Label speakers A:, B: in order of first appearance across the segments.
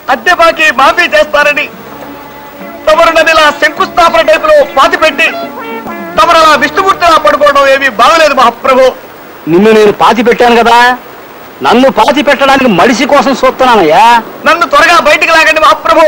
A: అద్దె బాకీ మాఫీ చేస్తారని తమరు నన్ను ఇలా శంకుస్థాపన టైపులో పాతి పెట్టి తమరు అలా విష్ణుమూర్తిలా పడుకోవడం ఏమీ బాగలేదు మహాప్రభు
B: నిన్ను నేను పాతి పెట్టాను కదా నన్ను పాతి పెట్టడానికి మడిసి కోసం చూస్తున్నానయ్యా
A: నన్ను త్వరగా బయటికి లాగండి మహాప్రభు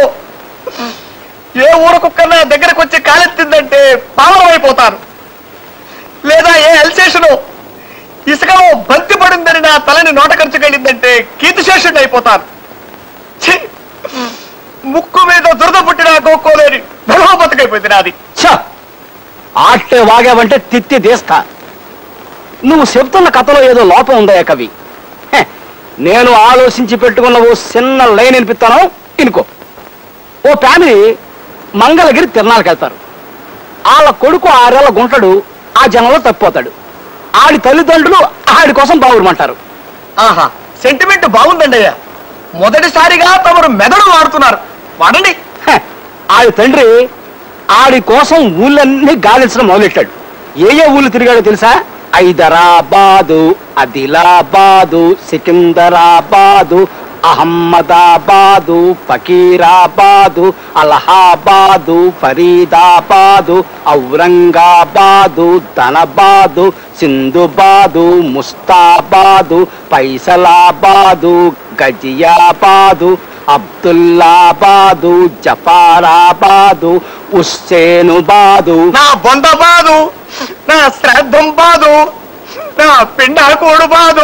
A: ఏ ఊర కుక్కన్నా దగ్గరకు వచ్చి కాలెత్తిందంటే పావనం అయిపోతాను లేదా ఏ ఎల్సేషను ఇసుకలో బంతి పడిందని నా తలని నోట ఖర్చుకెళ్ళిందంటే కీర్తిశేషుడు అయిపోతాను ఛీ! ముక్కు మీద దురద పుట్టిన గోక్కోలేని ధర్మ బతుకైపోయింది నాది
B: ఛ! ఆట్టే వాగావంటే తిత్తి తీస్తా నువ్వు చెప్తున్న కథలో ఏదో లోపం ఉందయ్యా కవి హె, నేను ఆలోచించి పెట్టుకున్న ఓ చిన్న లైన్ వినిపిస్తాను ఇనుకో ఓ ఫ్యామిలీ మంగళగిరి తిరణాలకు వెళ్తారు వాళ్ళ కొడుకు ఆరేళ్ల గుంటడు ఆ జనంలో తప్పిపోతాడు ఆడి తల్లిదండ్రులు ఆడి కోసం బాగురమంటారు
A: ఆహా సెంటిమెంట్ బాగుందండి అయ్యా మొదటిసారిగా తమరు మెదడు వాడుతున్నారు వాడండి
B: హ, ఆడి తండ్రి ఆడి కోసం ఊళ్ళన్నీ గాలించడం మొదలెట్టాడు ఏ ఏ ఊళ్ళు తిరిగాడో తెలుసా హైదరాబాదు ఆదిలాబాదు సికిందరాబాదు అహమ్మదాబాదు ఫకీరాబాదు అలహాబాదు ఫరీదాబాదు ఔరంగాబాదు ధనబాదు సింధుబాదు ముస్తాబాదు పైసలాబాదు గజియాబాదు అబ్దుల్లాబాదు జఫారాబాదు హుస్సేనుబాదు
A: నా బొంద బాదు నా శ్రాద్ధం బాదు నా పిండాకోడు బాదు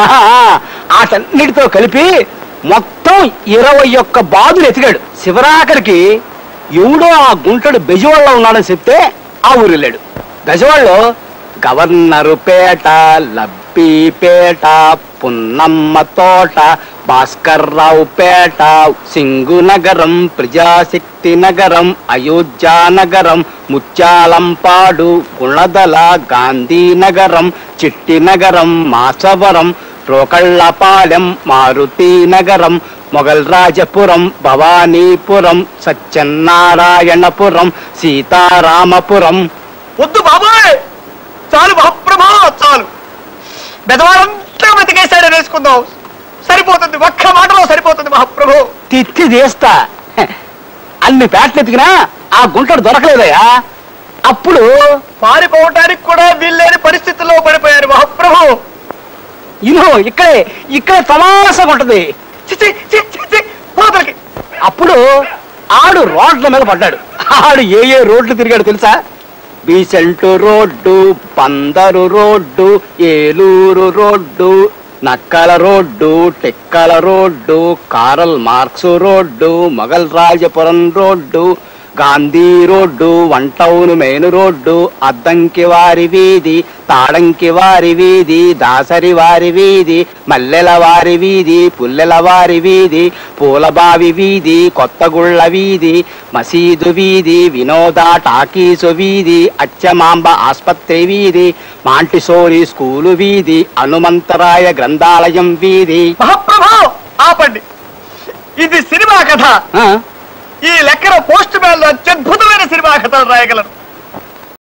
B: ఆటన్నిటితో కలిపి మొత్తం ఇరవై ఒక్క బాదులు ఎతికాడు శివరాఖరికి ఎవడో ఆ గుంటడు బెజవాడలో ఉన్నాడని చెప్తే ఆ ఊరు వెళ్ళాడు బెజవాడలో గవర్నరు పేట లబ్బిపేట పున్నమ్మ తోట భాస్కర్రావు పేట సింగు నగరం ప్రజాశక్తి నగరం అయోధ్య నగరం ముత్యాలంపాడు గుణదల గాంధీ నగరం చిట్టి నగరం మాచవరం రోకళ్ళపాలెం మారుతి నగరం మొఘల్ రాజపురం భవానీపురం సత్యనారాయణపురం సీతారామపురం
A: వద్దు బాబాయ్ చాలు మహాప్రభా చాలు బెదవాడంతా బతికేశాడని వేసుకుందాం సరిపోతుంది ఒక్క మాటలో సరిపోతుంది మహాప్రభు
B: తిత్తి తీస్తా హె, అన్ని పేటలు ఎతికినా ఆ గుంటడు దొరకలేదయ్యా అప్పుడు
A: పారిపోవటానికి కూడా వీల్లేని పరిస్థితుల్లో పడిపోయారు మహాప్రభు
B: ఇను ఇక్కడే ఇక్కడే తమాసగా ఉంటది
A: చిచి చి, చి, చి, పోతలకి
B: అప్పుడు ఆడు రోడ్ల మీద పడ్డాడు ఆడు ఏ ఏ రోడ్లు తిరిగాడు తెలుసా Besant road Bandar road Eluru road Nakkala road Tekkala road Karl Marx road Mughal Rajapuram road Gandhi road one town main road Addanki వారి వీధి తాడంకి వారి వీధి దాసరి వారి వీధి మల్లెల వారి వీధి పుల్లెల వారి వీధి పూలబావి వీధి కొత్తగుళ్ళ వీధి మసీదు వీధి వినోద టాకీసు వీధి అచ్చమాంబ ఆస్పత్రి వీధి మాంటిసోరి స్కూలు వీధి హనుమంతరాయ గ్రంథాలయం వీధి
A: మహాప్రభు ఆపండి ఇది సినిమా కథ
B: ఆ,
A: ఈ లెక్కన పోస్ట్ మ్యాన్ లో అత్యద్భుతమైన సినిమా కథలు రాయగలరు